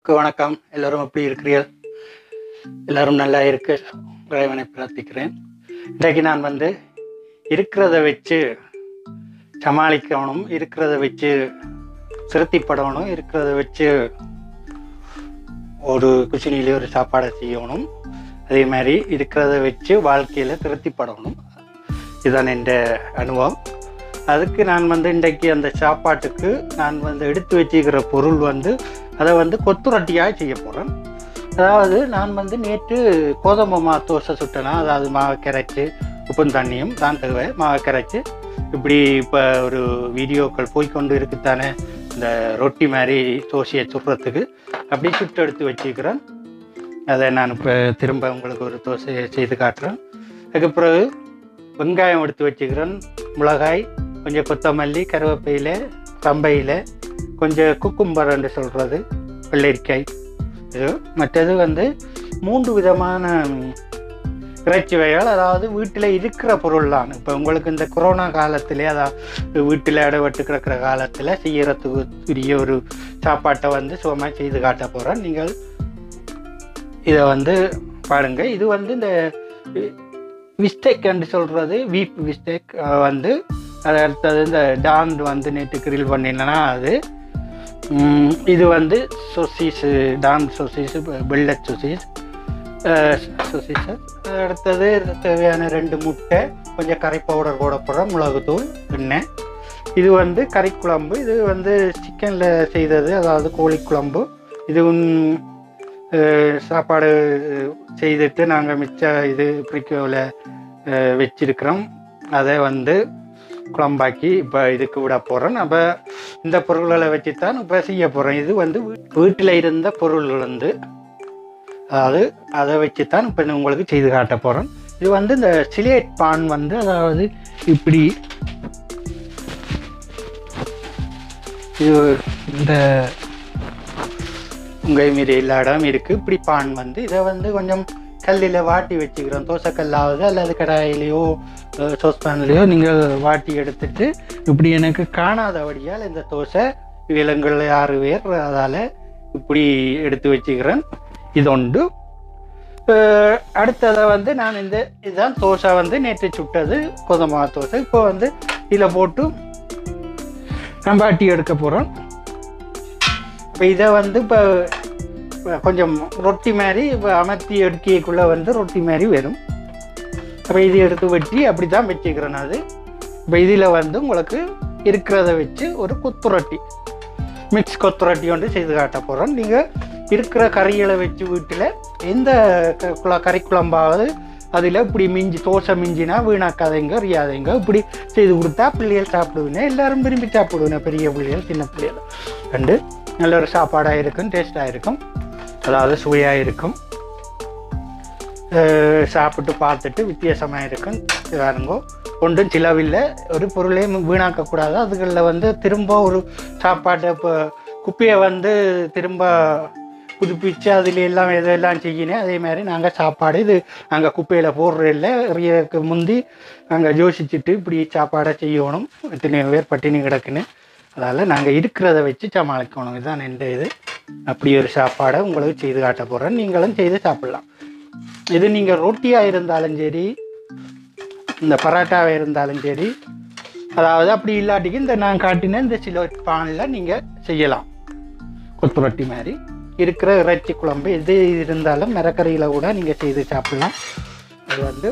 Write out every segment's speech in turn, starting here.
அனைவருக்கும் வணக்கம் எல்லோரும் எப்படி இருக்கிறீர்கள் எல்லாரும் நல்லா இருக்க இறைவனை பிரார்த்திக்கிறேன் இன்றைக்கு நான் வந்து இருக்கிறத வச்சு சமாளிக்கணும் இருக்கிறத வச்சு திருப்திப்படணும் இருக்கிறத வச்சு ஒரு குச்சினிலே ஒரு சாப்பாடை செய்யணும் அதே மாதிரி இருக்கிறத வச்சு வாழ்க்கையில் திருப்திப்படணும் இதுதான் என் அனுபவம் அதுக்கு நான் வந்து இன்றைக்கு அந்த சாப்பாட்டுக்கு நான் வந்து எடுத்து வச்சுக்கிற பொருள் வந்து அதை வந்து கொத்து ரொட்டியாக செய்ய போகிறேன் அதாவது நான் வந்து நேற்று கோதுமை மா தோசை சுட்டேனா அதாவது மாவை கரைச்சி உப்பும் தண்ணியும் தான் தேவை மாவை கரைச்சி இப்படி இப்போ ஒரு வீடியோக்கள் போய்க்கொண்டு இருக்குத்தானே இந்த ரொட்டி மாதிரி தோசையை சுடுறதுக்கு அப்படி சுட்டு எடுத்து வச்சுக்கிறேன் அதை நான் இப்போ திரும்ப உங்களுக்கு ஒரு தோசையை செய்து காட்டுறேன் அதுக்கு பிறகு வெங்காயம் எடுத்து வச்சுக்கிறேன் மிளகாய் கொஞ்சம் கொத்தமல்லி கருவேப்பிலை தம்பையில் கொஞ்சம் குக்கும்பரன்னு சொல்கிறது வெள்ளரிக்காய் இது மற்றது வந்து மூன்று விதமான இறைச்சி வகைகள் அதாவது வீட்டில் இருக்கிற பொருள் தான் இப்போ உங்களுக்கு இந்த கொரோனா காலத்திலே அதாவது வீட்டில் இடவட்டு கிடக்கிற காலத்தில் செய்யறதுக்கு உரிய ஒரு சாப்பாட்டை வந்து சுகமாக செய்து காட்ட போகிறேன் நீங்கள் இதை வந்து பாருங்க இது வந்து இந்த விஸ்டேக் என்று சொல்கிறது வீப் விஸ்டேக் வந்து அது அடுத்தது இந்த டான் வந்து நேற்று கிரில் பண்ணினா அது ம், இது வந்து சொசீஸு டான் சொசீஸு பில்லட் சொசீஸ் சொசீஸ் அடுத்தது தேவையான ரெண்டு முட்டை கொஞ்சம் கறி பவுடர் போட போடுறோம் மிளகுத்தூள் எண்ணெய் இது வந்து கறி குழம்பு இது வந்து சிக்கனில் செய்தது அதாவது கோழி குழம்பு இது உம், அஹ், சாப்பாடு செய்துட்டு நாங்கள் மிச்ச இது பிரிக்கோவில் வச்சிருக்கிறோம் அதை வந்து குழம்பாக்கி இப்போ இதுக்கு விட போகிறோம் அப்போ இந்த பொருள்களை வச்சு தான் இப்போ செய்ய போகிறோம் இது வந்து வீட்டில் இருந்த பொருள்கள் வந்து அதாவது அதை வச்சு தான் இப்போ உங்களுக்கு செய்து காட்ட போகிறோம் இது வந்து இந்த சிலேட் பான் வந்து அதாவது இப்படி இது இந்த உங்கள் மீறி எல்லா இடம் இருக்குது இப்படி பான் வந்து இதை வந்து கொஞ்சம் கல்லில் வாட்டி வச்சுக்கிறோம் தோசைக்கல்லாவது அல்லது கடாயிலையோ சோஸ்பேன்லேயோ நீங்கள் வாட்டி எடுத்துட்டு இப்படி எனக்கு காணாதபடியால் இந்த தோசை விலங்குகள் ஆறு பேர் அதால் இப்படி எடுத்து வச்சுக்கிறேன் இது உண்டு அஹ் அடுத்ததை வந்து நான் இந்த இதுதான் தோசை வந்து நேற்று சுட்டது கோதுமை தோசை இப்போ வந்து இதில் போட்டு நம்ம வாட்டி எடுக்க போகிறோம் இப்போ இதை வந்து இப்போ இப்போ கொஞ்சம் ரொட்டி மாதிரி இப்போ அமர்த்தி எடுக்கியக்குள்ளே வந்து ரொட்டி மாதிரி வரும் அப்போ இது எடுத்து வெட்டி அப்படி தான் வச்சுக்கிறேன் அது இப்போ இதில் வந்து உங்களுக்கு இருக்கிறத வச்சு ஒரு கொத்து ரொட்டி மிக்ஸ் கொத்து ரொட்டி ஒன்று செய்து காட்ட போகிறோம் நீங்கள் இருக்கிற கறிகளை வச்சு வீட்டில் எந்த க- குழ கறி குழம்பாவது அதில் இப்படி மிஞ்சி தோசை மிஞ்சினா வீணாக்காதீங்க அறியாதீங்க இப்படி செய்து கொடுத்தா பிள்ளைகள் சாப்பிடுவீங்க எல்லாரும் விரும்பி சாப்பிடுவீங்க பெரிய பிள்ளைகள் சின்ன பிள்ளைகள் ரெண்டு நல்ல ஒரு சாப்பாடாக இருக்கும் டேஸ்ட்டாக இருக்கும் அதாவது சுவையாக இருக்கும் அஹ் சாப்பிட்டு பார்த்துட்டு வித்தியாசமாக இருக்கும் பாருங்கோ ஒன்றும் சிலவில்லை ஒரு பொருளையும் வீணாக்கக்கூடாது அதுகளில் வந்து திரும்ப ஒரு சாப்பாட்டை இப்போ குப்பையை வந்து திரும்ப புதுப்பிச்சு அதில் எல்லாம் எதெல்லாம் செய்யணும் அதே மாதிரி நாங்கள் சாப்பாடு இது நாங்கள் குப்பையில் போடுறதில்ல எறியக்கு முந்தி நாங்கள் யோசிச்சுட்டு இப்படி சாப்பாடை செய்யணும் இத்தனை பேர் பட்டினி கிடக்குன்னு அதால் நாங்கள் இருக்கிறத வச்சு சமாளிக்கணும் இதுதான் எந்த இது அப்படி ஒரு சாப்பாடை உங்களுக்கு செய்து காட்ட போகிறேன் நீங்களும் செய்து சாப்பிட்லாம் இது நீங்கள் ரொட்டியாக இருந்தாலும் சரி இந்த பரோட்டாவாக இருந்தாலும் சரி அதாவது அப்படி இல்லாட்டிக்கு இந்த நான் காட்டின இந்த சில பானில் நீங்கள் செய்யலாம் கொத்து ரொட்டி மாதிரி இருக்கிற இறைச்சி குழம்பு எது இருந்தாலும் மிரக்கறியில் கூட நீங்கள் செய்து சாப்பிட்லாம் அது வந்து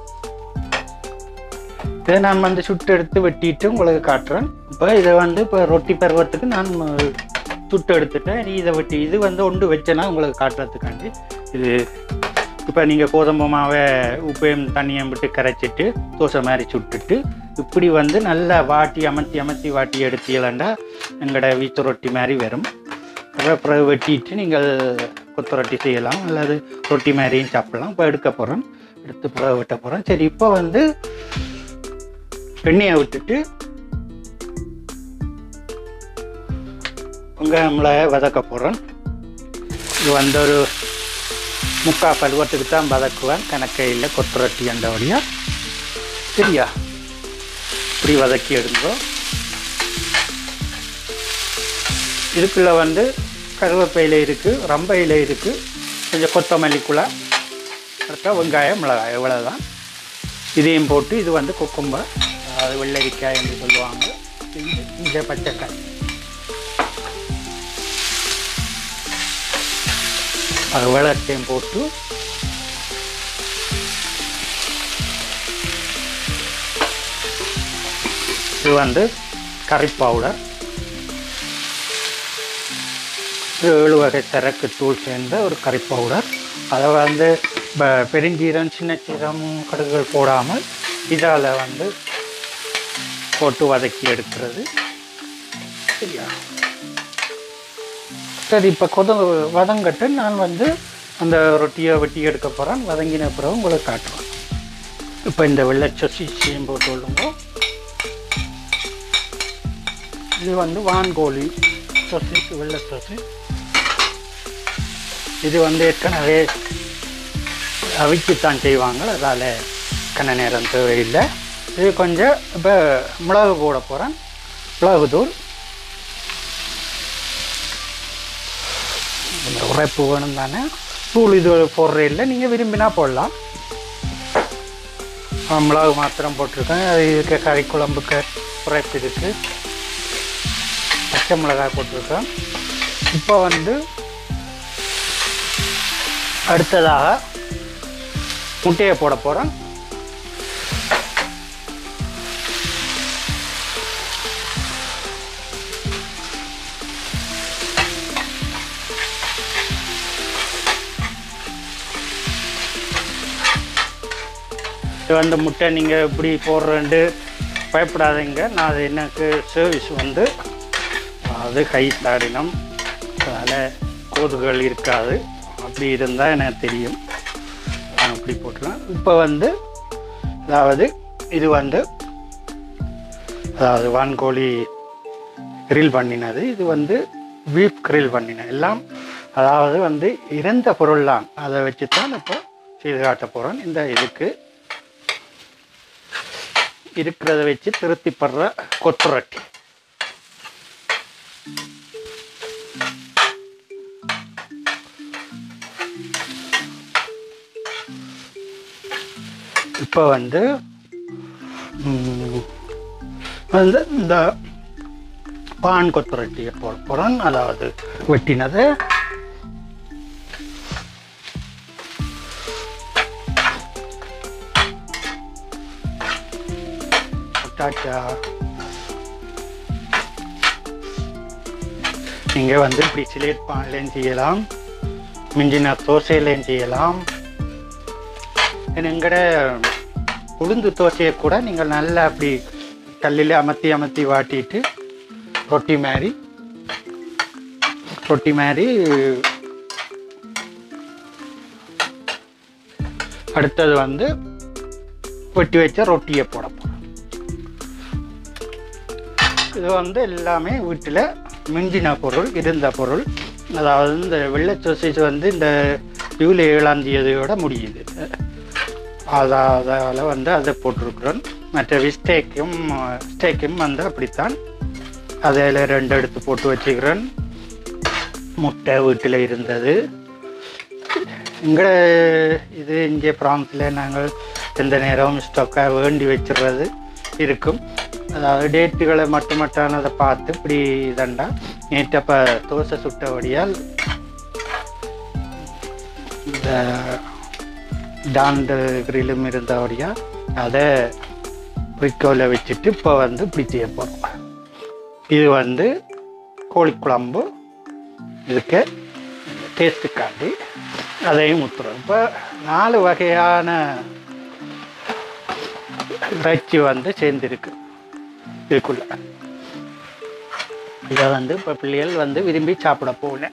இதை நான் வந்து சுட்டு எடுத்து வெட்டிட்டு உங்களுக்கு காட்டுறேன் இப்போ இதை வந்து இப்போ ரொட்டி பருவத்துக்கு நான் அஹ், சுட்டு எடுத்துட்டேன் இனி இதை வெட்டி இது வந்து ஒன்று வச்சேன்னா உங்களுக்கு காட்டுறதுக்காண்டி இது இப்போ நீங்கள் கோதுமை மாவை உப்பையும் தண்ணியும் விட்டு கரைச்சிட்டு தோசை மாதிரி சுட்டுட்டு இப்படி வந்து நல்லா வாட்டி அமர்த்தி அமர்த்தி வாட்டி எடுத்தீங்களா எங்களோட வீட்டு ரொட்டி மாதிரி வரும் அப்புறம் பிறகு வெட்டிட்டு நீங்கள் கொத்து ரொட்டி செய்யலாம் அல்லது ரொட்டி மாதிரியும் சாப்பிடலாம் இப்போ எடுக்க போகிறோம் எடுத்து பிறகு வெட்ட போகிறோம் சரி இப்போ வந்து எண்ணெயை விட்டுட்டு வெங்காயம்ல வதக்க போகிறோம் இது வந்து ஒரு முக்கால் பருவத்துக்கு தான் வதக்குவேன் கணக்கையில் கொத்து ரொட்டி அந்த வழியாக சரியா இப்படி வதக்கி எடுங்கோ இதுக்குள்ள வந்து கருவேப்பிலை இருக்குது ரம்ப இலை இருக்குது கொஞ்சம் கொத்தமல்லி குழா அடுத்தா வெங்காயம் மிளகாய் இவ்வளோதான் இதையும் போட்டு இது வந்து குக்கும்பர் அதாவது வெள்ளரிக்காய் என்று சொல்லுவாங்க இது இந்த பச்சைக்காய் அது வெள்ளத்தையும் போட்டு இது வந்து கறி பவுடர் இது ஏழு வகை சரக்கு தூள் சேர்ந்த ஒரு கறி பவுடர் அதை வந்து ப- பெருஞ்சீரம் சின்ன சீரம் கடுகுகள் போடாமல் இதால் வந்து போட்டு வதக்கி எடுக்கிறது சரியா சரி இப்போ கொத வதங்கட்டு நான் வந்து அந்த ரொட்டியை வெட்டி எடுக்க போகிறேன் வதங்கின பிறகு உங்களுக்கு காட்டுவேன் இப்போ இந்த வெள்ளை சொசிச்சியும் போட்டு விடுங்க இது வந்து வான்கோழி சொசி வெள்ளை சொசி இது வந்து ஏற்கனவே அவிச்சுத்தான் செய்வாங்க அதால் கண்ண நேரம் தேவையில்லை இது கொஞ்சம் இப்போ மிளகு போட போகிறேன் மிளகு தூள் இந்த உரைப்பு வேணும் தானே தூள் இது போடுற இல்லை நீங்கள் விரும்பினா போடலாம் ஆ, மிளகு மாத்திரம் போட்டிருக்கேன் அது இருக்க கறி குழம்புக்கு உரைப்பு இருக்குது பச்சை மிளகாய் போட்டிருக்கேன் இப்போ வந்து அடுத்ததாக முட்டையை போட போகிறேன் இது வந்து முட்டை நீங்கள் இப்படி போடுறேன்ட்டு பயப்படாதீங்க நான் அது எனக்கு சர்வீஸ் வந்து அது கை தாடினம் அதனால் கோதுகள் இருக்காது அப்படி இருந்தால் எனக்கு தெரியும் நான் அப்படி போட்டுலாம் இப்போ வந்து அதாவது இது வந்து அதாவது வான்கோழி கிரில் பண்ணினது இது வந்து பீஃப் கிரில் பண்ணினது எல்லாம் அதாவது வந்து இறந்த பொருள்லாம் அதை வச்சு தான் இப்போ செய்து காட்ட போகிறோம் இந்த இதுக்கு இருக்கிறத வச்சு திருப்திப்படுற கொத்து ரொட்டி இப்போ வந்து ம், வந்து இந்த பான் கொத்து ரொட்டியை போட போகிறோம் அதாவது வெட்டினது டாட்டா நீங்கள் வந்து இப்படி சிலேட் பான்லேயும் செய்யலாம் மிஞ்சின தோசையிலையும் செய்யலாம் எங்கட உளுந்து தோசையை கூட நீங்கள் நல்லா அப்படி கல்லில் அமர்த்தி அமர்த்தி வாட்டிட்டு ரொட்டி மாதிரி ரொட்டி மாதிரி அடுத்தது வந்து வெட்டி வச்ச ரொட்டியை போட போகிறோம் இது வந்து எல்லாமே வீட்டில் மிஞ்சின பொருள் இருந்த பொருள் அதாவது இந்த வெள்ளை சொசைஸ் வந்து இந்த ஜூலை ஏழாம் தேதியோட முடியுது அதால் வந்து அதை போட்டிருக்கிறோம் மற்ற ஸ்டேக்கும் ஸ்டேக்கும் வந்து அப்படித்தான் அதில் ரெண்டு எடுத்து போட்டு வச்சுக்கிறேன் முட்டை வீட்டில் இருந்தது இங்கே இது இங்கே பிரான்ஸில் நாங்கள் எந்த நேரமும் ஸ்டாக்காக வேண்டி வச்சிடுறது இருக்கும் அதாவது டேட்டுகளை மட்டும் மட்டானதை பார்த்து இப்படி இதண்டா நேற்று அப்போ தோசை சுட்டபடியால் இந்த டாண்டு கிரிலும் இருந்தபடியா அதை பிரிக்கோவில் வச்சுட்டு இப்போ வந்து இப்படி செய்ய போகிறோம் இது வந்து கோழி குழம்பு இதுக்கு டேஸ்ட்டுக்காண்டி அதையும் ஊற்றுறோம் இப்போ நாலு வகையான இறைச்சி வந்து சேர்ந்துருக்கு இதுக்குள்ள இதை வந்து இப்போ பிள்ளைகள் வந்து விரும்பி சாப்பிட போகல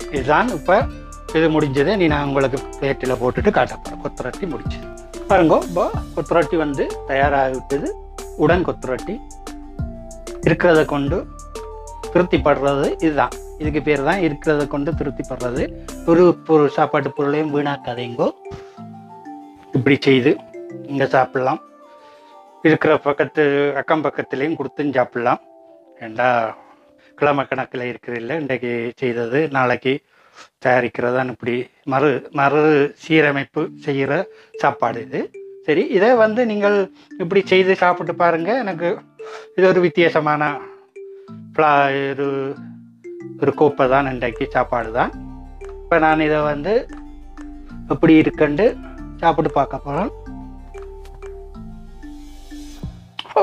இதுதான் இப்போ இது முடிஞ்சது நீ நான் உங்களுக்கு பிளேட்டில் போட்டுட்டு காட்ட போகிறேன் கொத்தரட்டி முடிச்சு பாருங்க இப்போ கொத்தரட்டி வந்து தயாராகி விட்டது உடன் கொத்தரட்டி இருக்கிறத கொண்டு திருப்திப்படுறது இதுதான் இதுக்கு பேர் தான் இருக்கிறத கொண்டு திருப்திப்படுறது ஒரு ஒரு சாப்பாட்டு பொருளையும் வீணாக்காதீங்கோ இப்படி செய்து இங்கே சாப்பிடலாம் இருக்கிற பக்கத்து அக்கம் பக்கத்துலேயும் கொடுத்தும் சாப்பிடலாம் ஏண்டா கிழமை கணக்கில் இருக்கிறதில்ல இன்றைக்கு செய்தது நாளைக்கு தயாரிக்கிறதான் இப்படி மறு மறு சீரமைப்பு செய்கிற சாப்பாடு இது சரி இதை வந்து நீங்கள் இப்படி செய்து சாப்பிட்டு பாருங்கள் எனக்கு இது ஒரு வித்தியாசமான ஃப்ளா ஒரு ஒரு கோப்பை தான் இன்றைக்கு சாப்பாடு தான் இப்போ நான் இதை வந்து எப்படி இருக்குண்டு சாப்பிட்டு பார்க்க போகிறேன் ஓ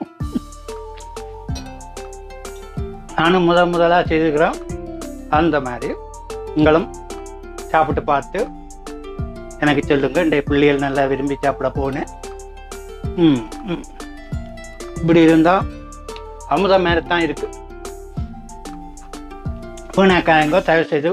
நானும் முத முதலாக செய்துக்கிறேன் அந்த மாதிரி நீங்களும் சாப்பிட்டு பார்த்து எனக்கு சொல்லுங்க இந்த பிள்ளைகள் நல்லா விரும்பி சாப்பிட போனேன் ம் ம். இப்படி இருந்தால் அமுதம் மாதிரி தான் இருக்கு வீணாக்காயங்கோ தயவு செய்து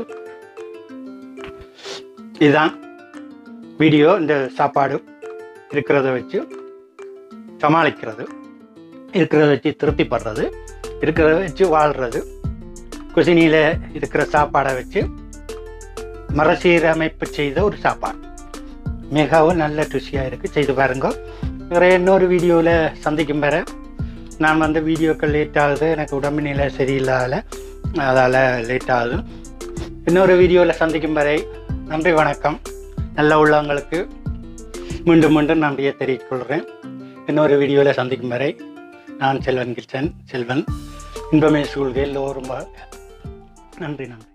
இதுதான் வீடியோ இந்த சாப்பாடு இருக்கிறத வச்சு சமாளிக்கிறது இருக்கிறத வச்சு திருப்திப்படுறது இருக்கிறத வச்சு வாழ்கிறது குசினியில் இருக்கிற சாப்பாடை வச்சு மறுசீரமைப்பு செய்த ஒரு சாப்பாடு மிகவும் நல்ல ருசியாக இருக்குது செய்து பாருங்க வேறு இன்னொரு வீடியோவில் சந்திக்கும் வரை நான் வந்து வீடியோக்கள் லேட் ஆகுது எனக்கு உடம்பு நிலை சரியில்லாத அதால் லேட் ஆகுது இன்னொரு வீடியோவில் சந்திக்கும் வரை நன்றி வணக்கம் நல்ல உள்ளவங்களுக்கு மீண்டும் மீண்டும் நன்றியை தெரிவித்துக் கொள்கிறேன் இன்னொரு வீடியோவில் சந்திக்கும் வரை நான் செல்வன் கிருஷ்ணன் செல்வன் இன்பமே சூழ்கையில் எல்லோரும் வாழ்க. நன்றி நன்றி